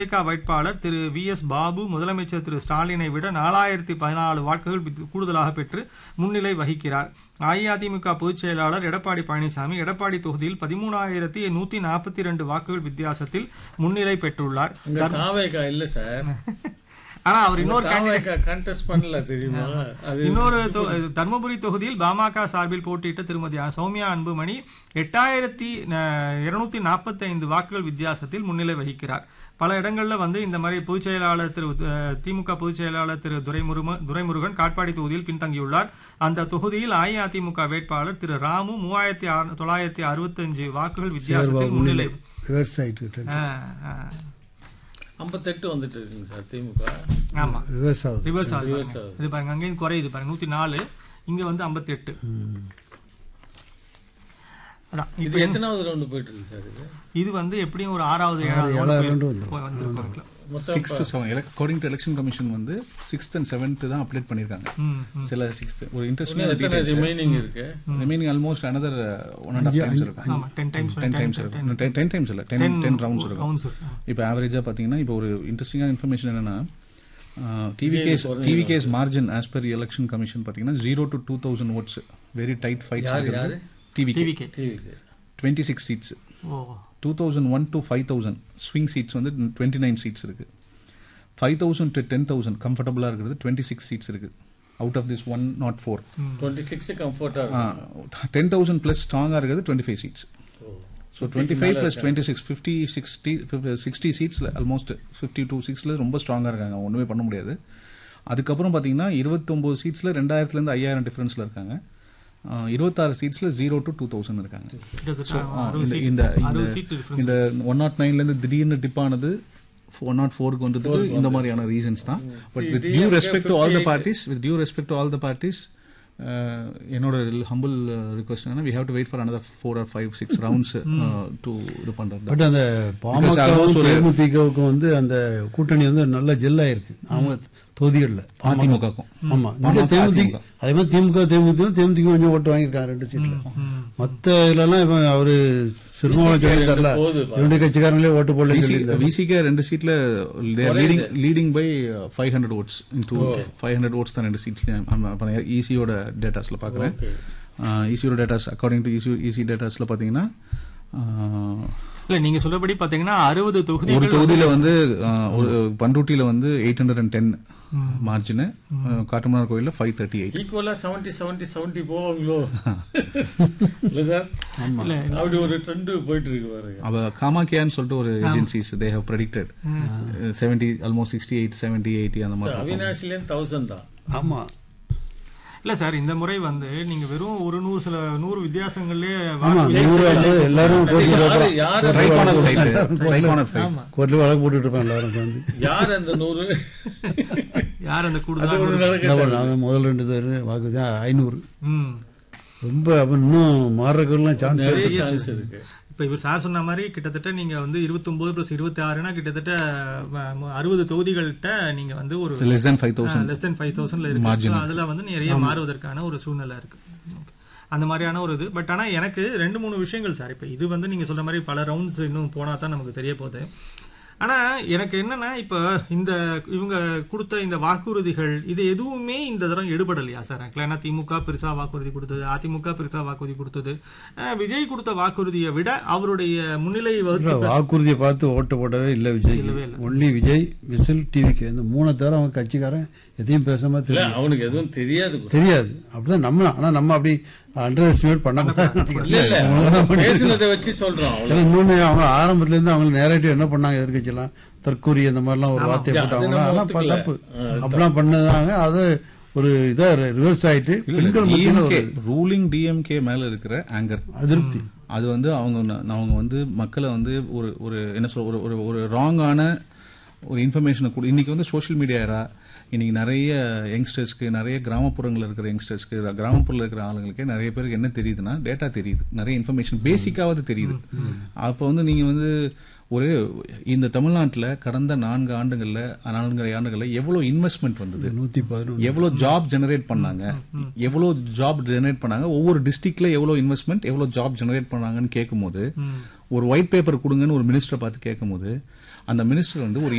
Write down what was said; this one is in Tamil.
தாவேகா வேட்பாளர் திரு வி எஸ் பாபு முதலமைச்சர் திரு ஸ்டாலினை விட நாலாயிரத்தி பதினாலு வாக்குகள் வித்- கூடுதலாக பெற்று முன்னிலை வகிக்கிறார் அஇஅதிமுக பொதுச் செயலாளர் எடப்பாடி பழனிசாமி எடப்பாடி தொகுதியில் பதிமூணாயிரத்தி நூத்தி நாற்பத்தி ரெண்டு வாக்குகள் வித்தியாசத்தில் முன்னிலை பெற்றுள்ளார் அங்க தாவேகா இல்ல சார் ஆனா அவர் இன்னொரு தாவேகா கண்டெஸ்ட் பண்ணல தெரியுமா அது இன்னொரு தொ- தர்மபுரி தொகுதியில் பாமக சார்பில் போட்டியிட்ட திருமதி சௌமியா அன்புமணி எட்டாயிரத்தி இருநூத்தி நாற்பத்தி ஐந்து வாக்குகள் வித்தியாசத்தில் முன்னிலை வகிக்கிறார் பல இடங்கள்ல வந்து இந்த மாதிரி பொதுச் செயலாளர் திரு அஹ், திமுக பொதுச் செயலாளர் திரு துரைமுருக துரைமுருகன் காட்பாடி தொகுதியில் பின்தங்கியுள்ளார் அந்த தொகுதியில் அஇஅதிமுக வேட்பாளர் திரு ராமு மூவாயிரத்தி ஆறு- தொள்ளாயிரத்தி அறுபத்தஞ்சு வாக்குகள் வித்தியாசத்தில் முன்னிலை விவசாயிட்டு ஆ, ஆ. ஐம்பத்தெட்டு வந்துட்டு இருக்குங்க சார் திமுக ஆமா விவசாயம் ரிவர்ஸ் ஆகுது Reverse பாருங்க. ஆகுது. இது பாருங்க அங்கேயும் குறையுது பாருங்க நூத்தி நாலு இங்க வந்து ஐம்பத்தி எட்டு அதான் இது எத்தனாவது ரவுண்டு போயிட்டு இருக்கு சார் இது இது வந்து எப்படியும் ஒரு ஆறாவது ஏழாவது ஏழாவது round round போய்- வந்துரும். போய் வந்திருக்கும். மொத்தம் sixth seven according to election commission வந்து சிக்ஸ்த் அண்ட் செவன்த் தான் அப்டேட் பண்ணிருக்காங்க ம், ம். சில சிக்ஸ்த் ஒரு இன்னும் இன்ட்ரெஸ்டிங் எத்தனை ரிமைனிங் இருக்கு remaining almost another one and half times இருக்கும் ஆமா, 10 times, டென் டைம்ஸ் இருக்கும் டென் டைம்ஸ் இல்லை டென் டென் ரவுண்ட்ஸ் இருக்கும் rounds இருக்கு. இப்போ ஆவரேஜாக பார்த்தீங்கன்னா இப்போ ஒரு இன்ட்ரெஸ்டிங்கான இன்ஃபர்மேஷன் என்னன்னா TVK's TVK's margin as per election commission பார்த்தீங்கன்னா zero to two thousand votes very tight fights யாரு, யாரு? TV TVK. டிவிக்கு twenty six seats oh two thousand one to five thousand swing seats வந்து டுவெண்ட்டி நைன் சீட்ஸ் இருக்கு five thousand to ten thousand கம்ஃபர்டபுளாக இருக்கிறது டுவெண்ட்டி சிக்ஸ் சீட்ஸ் இருக்கு out of this one naught four twenty six கம்ஃபர்டா இருக்கும் டென் தௌசண்ட் ப்ளஸ் ஸ்ட்ராங்காக இருக்கிறது twenty five seats oh. So twenty five plus twenty six fifty sixty sixty சீட்ஸில் ஆல்மோஸ்ட் ஃபிஃப்டி டூ சிக்ஸில் ரொம்ப ஸ்ட்ராங்காக இருக்காங்க ஒன்றுமே பண்ண முடியாது அதுக்கப்புறம் பார்த்தீங்கன்னா இருபத்தொம்போது சீட்ஸில் ரெண்டாயிரத்துலேருந்து ஐயாயிரம் டிஃபரன்ஸில் இருக்காங்க ஆஹ் இருபத்தாறு சீட்ஸில் ஜீரோ டு டூ தௌசண்ட் இருக்காங்க கிட்டத்தட்ட ஆ, அறுபது இந்த- seat- இந்த அறுபது இந்த- seat difference. இந்த ஒன் நாட் நைன்லேருந்து திடீர்னு டிப் ஆனது ஒன் நாட் ஃபோருக்கு வந்ததுக்கு இந்த மாதிரியான ரீசன்ஸ் தான் but with due respect to all the parties with due respect to all the parties என்னோட ஹம்பிள் ரிக்வஸ்ட் என்னன்னா we have to wait for another four or five six rounds to இது பண்றது பட் அந்த almost பாமகவும் ஒரு- தேமுதிகவுக்கும் வந்து அந்த கூட்டணி வந்து நல்ல ஜெல்லா இருக்கு அவங்க தொகுதிகளில் அதிமுகக்கும் ஆமா இங்க தேமுதிக அதே மாதிரி திமுக தேமுதிக தேமுதிக கொஞ்சம் ஓட்டு வாங்கியிருக்காங்க ரெண்டு சீட்ல மத்த இதுலலாம் இவன் அவரு சிறுமாவை சொல்லியிருந்தார்ல போகுது இரண்டு கட்சிக்காரங்களே ஓட்டு போடல சொல்லியிருந்தாரு விசிகே ரெண்டு சீட்ல leading leading by five hundred votes into five hundred votes தான் ரெண்டு சீட்ல ஈசியோட டேட்டாஸ்ல பாக்குறேன் ஈசியோட datas according to EC EC டேட்டாஸ்ல பாத்தீங்கன்னா ஆஹ், இல்ல நீங்க சொல்றபடி பாத்தீங்கன்னா அறுபது ஒரு தொகுதிகள் தொகுதியில வந்து ஆஹ், ஒரு பண்ருட்டியில வந்து eight hundred and ten margin காட்டுமன்னார் கோயில்ல ஃபைவ் தேர்ட்டி எயிட் ஈக்குவலா செவன்டி செவன்டி செவன்டி போவாங்களோ இல்ல சார் இல்ல அப்படி ஒரு ட்ரெண்ட் போயிட்டு இருக்கு பாருங்க அவ காமாக்கியான்னு சொல்லிட்டு ஒரு agencies they have predicted seventy almost sixty eight seventy eighty அந்த மாதிரி இருக்கும். அவினாசிலேருந்து தௌசண்ட் தான் ஆமா இல்ல சார் இந்த முறை வந்து நீங்க வெறும் ஒரு நூறு சில நூறு வித்தியாசங்கள்லயே ஆமா நூறு வந்து எல்லாரும் கோர்ட்ல யாரு யாரு Try corner fight. Try corner fight. கோர்ட்ல வழக்கு போட்டுட்டு இருப்பாங்க எல்லாரும் சேர்ந்து யார் அந்த நூறு யார் அந்த அது கூடுதல் ஒரு நடக்க என்ன பண்ணாங்க முதல் ரெண்டு பேர் வாக்கு தான் ஐநூறு ம் ரொம்ப அப்ப இன்னும் மாறுறதுக்கெல்லாம் சான்ஸ் நிறைய சான்ஸ் இருக்கு இப்ப இவர் சார் சொன்ன மாதிரி கிட்டத்தட்ட நீங்க வந்து 29 பிளஸ் இருபத்தி ஆறுனா கிட்டத்தட்ட அறுபது தொகுதிகள்கிட்ட நீங்க வந்து ஒரு less than five thousand less than five தௌசண்ட்ல இருக்கு So, அதுல வந்து நிறைய மாறுவதற்கான ஒரு சூழ்நிலை இருக்கு Okay. அந்த மாதிரியான ஒரு இது பட் ஆனா எனக்கு ரெண்டு மூணு விஷயங்கள் சார் இப்ப இது வந்து நீங்க சொல்ற மாதிரி பல ரவுண்ட்ஸ் இன்னும் போனா தான் நமக்கு தெரிய போகுது ஆனா எனக்கு என்னன்னா இப்ப இந்த இவங்க கொடுத்த இந்த வாக்குறுதிகள் இது எதுவுமே இந்த தடவை எடுபடலையா சார் எனக்கு ஏன்னா திமுக பெருசா வாக்குறுதி கொடுத்தது அதிமுக பெருசா வாக்குறுதி கொடுத்தது அஹ், விஜய் கொடுத்த வாக்குறுதியை விட அவருடைய முன்னிலை வகுத்து இல்ல, வாக்குறுதியை பார்த்து ஓட்டு போடவே இல்ல விஜய் இல்லவே இல்ல. ஒன்லி விஜய் விசில் டிவிக்கு இந்த மூணை தவிர அவன் கட்சிக்காரன் எதையும் பேசாம இல்ல தெரியும் அவனுக்கு எதுவும் தெரியாது கூட. தெரியாது அப்படிதான் நம்ம ஆனா நம்ம அப்படி அண்டர் எஸ்டிமேட் பண்ணக்கூடாது இல்ல இல்ல பேசுனதை வச்சு சொல்றோம் அவ்வளவு ஏன்னா இன்னொன்னு அவங்க ஆரம்பத்துல இருந்து அவங்க நேரடிவ் என்ன பண்ணாங்க எதிர்கட்சியெல்லாம் தற்கூரி அந்த மாதிரிலாம் ஒரு வார்த்தையை அது போட்டாங்க நம்ம அதெல்லாம் ஒத்துக்கல. தப்பு அப்படிலாம் பண்ணதாங்க அது ஒரு இதா ரிவர்ஸ் ஆயிட்டு பெண்கள் மத்தியில ஒரு ரூலிங் டிஎம்கே மேல இருக்கிற ஆங்கர் அதிருப்தி அது வந்து அவங்க ந- அவங்க வந்து மக்களை வந்து ஒரு ஒரு என்ன சொல்ற ஒரு ஒரு ஒரு ராங்கான ஒரு இன்ஃபர்மேஷனை கொடு இன்னைக்கு வந்து சோஷியல் மீடியா era இன்னைக்கு நிறைய யங்ஸ்டர்ஸ்க்கு நிறைய கிராமப்புறங்களில் இருக்கிற யங்ஸ்டர்ஸ்க்கு கிராமப்புறத்தில் இருக்கிற ஆளுங்களுக்கே நிறைய பேருக்கு என்ன தெரியுதுன்னா டேட்டா தெரியுது நிறைய இன்ஃபர்மேஷன் பேசிக்காவது தெரியுது அப்போ வந்து நீங்க வந்து ஒரு இந்த தமிழ்நாட்டுல கடந்த நான்கு ஆண்டுகள்ல நான்கு ஆண்டுகள்ல எவ்வளவு இன்வெஸ்ட்மெண்ட் வந்தது நூத்தி பதினொன்று எவ்வளவு ஜாப் ஜெனரேட் பண்ணாங்க எவ்வளவு ஜாப் ஜெனரேட் பண்ணாங்க ஒவ்வொரு டிஸ்ட்ரிக்ட்ல எவ்வளவு இன்வெஸ்ட்மெண்ட் எவ்வளவு ஜாப் ஜெனரேட் பண்ணாங்கன்னு கேட்கும்போது ஒரு ஒயிட் பேப்பர் கொடுங்கன்னு ஒரு மினிஸ்டரை பார்த்து கேட்கும்போது அந்த மினிஸ்டர் வந்து ஒரு